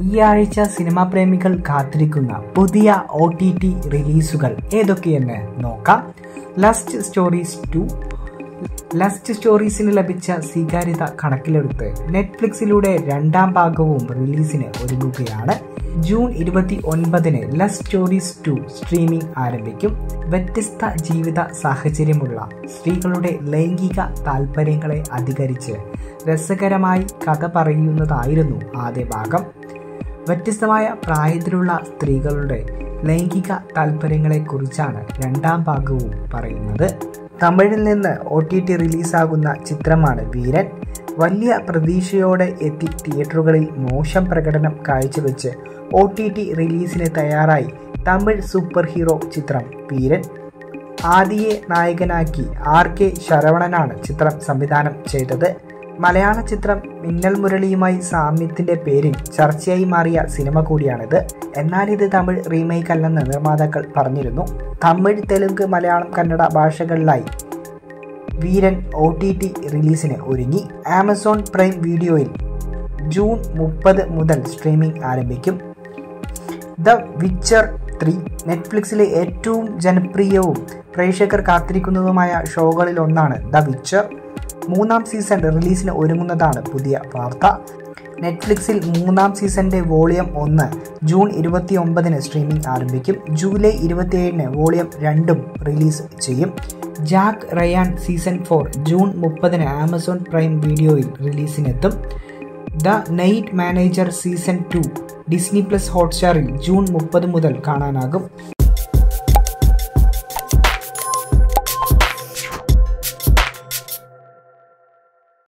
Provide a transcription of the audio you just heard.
ഈ ആഴ്ച സിനിമാ പ്രേമികൾ കാത്തിരിക്കുന്ന പുതിയ ഒ ടി ടി റിലീസുകൾ ഏതൊക്കെയെന്ന് നോക്കാം ലസ്റ്റ് സ്റ്റോറീസ് ടു ലസ്റ്റ് സ്റ്റോറീസിന് ലഭിച്ച സ്വീകാര്യത കണക്കിലെടുത്ത് നെറ്റ്ഫ്ലിക്സിലൂടെ രണ്ടാം ഭാഗവും റിലീസിന് ഒരുങ്ങുകയാണ് ജൂൺ ഇരുപത്തി ഒൻപതിന് ലസ്റ്റ് സ്റ്റോറീസ് ടു സ്ട്രീമിംഗ് ആരംഭിക്കും വ്യത്യസ്ത ജീവിത സാഹചര്യമുള്ള സ്ത്രീകളുടെ ലൈംഗിക താല്പര്യങ്ങളെ അധികരിച്ച് രസകരമായി കഥ പറയുന്നതായിരുന്നു ആദ്യ ഭാഗം വ്യത്യസ്തമായ പ്രായത്തിലുള്ള സ്ത്രീകളുടെ ലൈംഗിക താല്പര്യങ്ങളെക്കുറിച്ചാണ് രണ്ടാം ഭാഗവും പറയുന്നത് തമിഴിൽ നിന്ന് ഒ ടി ടി റിലീസാകുന്ന ചിത്രമാണ് വീരൻ വലിയ പ്രതീക്ഷയോടെ എത്തി തിയേറ്ററുകളിൽ മോശം പ്രകടനം കാഴ്ചവെച്ച് ഒ ടി ടി റിലീസിന് തയ്യാറായി തമിഴ് സൂപ്പർ ഹീറോ ചിത്രം വീരൻ ആദിയെ നായകനാക്കി ആർ കെ ശരവണനാണ് ചിത്രം സംവിധാനം ചെയ്തത് മലയാള ചിത്രം മിന്നൽ മുരളിയുമായി സാമ്യത്തിന്റെ പേരിൽ ചർച്ചയായി മാറിയ സിനിമ കൂടിയാണിത് എന്നാൽ ഇത് തമിഴ് റീമേക്ക് അല്ലെന്ന് നിർമ്മാതാക്കൾ പറഞ്ഞിരുന്നു തമിഴ് തെലുങ്ക് മലയാളം കന്നഡ ഭാഷകളിലായി വീരൻ ഒ ടി ടി റിലീസിന് ഒരുങ്ങി ആമസോൺ പ്രൈം വീഡിയോയിൽ ജൂൺ മുപ്പത് മുതൽ സ്ട്രീമിംഗ് ആരംഭിക്കും ദ വിച്ചർ ത്രീ നെറ്റ്ഫ്ലിക്സിലെ ഏറ്റവും ജനപ്രിയവും പ്രേക്ഷകർ കാത്തിരിക്കുന്നതുമായ ഷോകളിൽ ഒന്നാണ് ദ വിച്ചർ മൂന്നാം സീസൺ റിലീസിന് ഒരുങ്ങുന്നതാണ് പുതിയ വാർത്ത നെറ്റ്ഫ്ലിക്സിൽ മൂന്നാം സീസണിൻ്റെ വോളിയം ഒന്ന് ജൂൺ ഇരുപത്തി ഒമ്പതിന് സ്ട്രീമിംഗ് ആരംഭിക്കും ജൂലൈ ഇരുപത്തിയേഴിന് വോളിയം രണ്ടും റിലീസ് ചെയ്യും Jack Ryan season four June മുപ്പതിന് ആമസോൺ പ്രൈം വീഡിയോയിൽ റിലീസിനെത്തും the night manager season two Disney plus ഹോട്ട്സ്റ്റാറിൽ ജൂൺ മുപ്പത് മുതൽ കാണാനാകും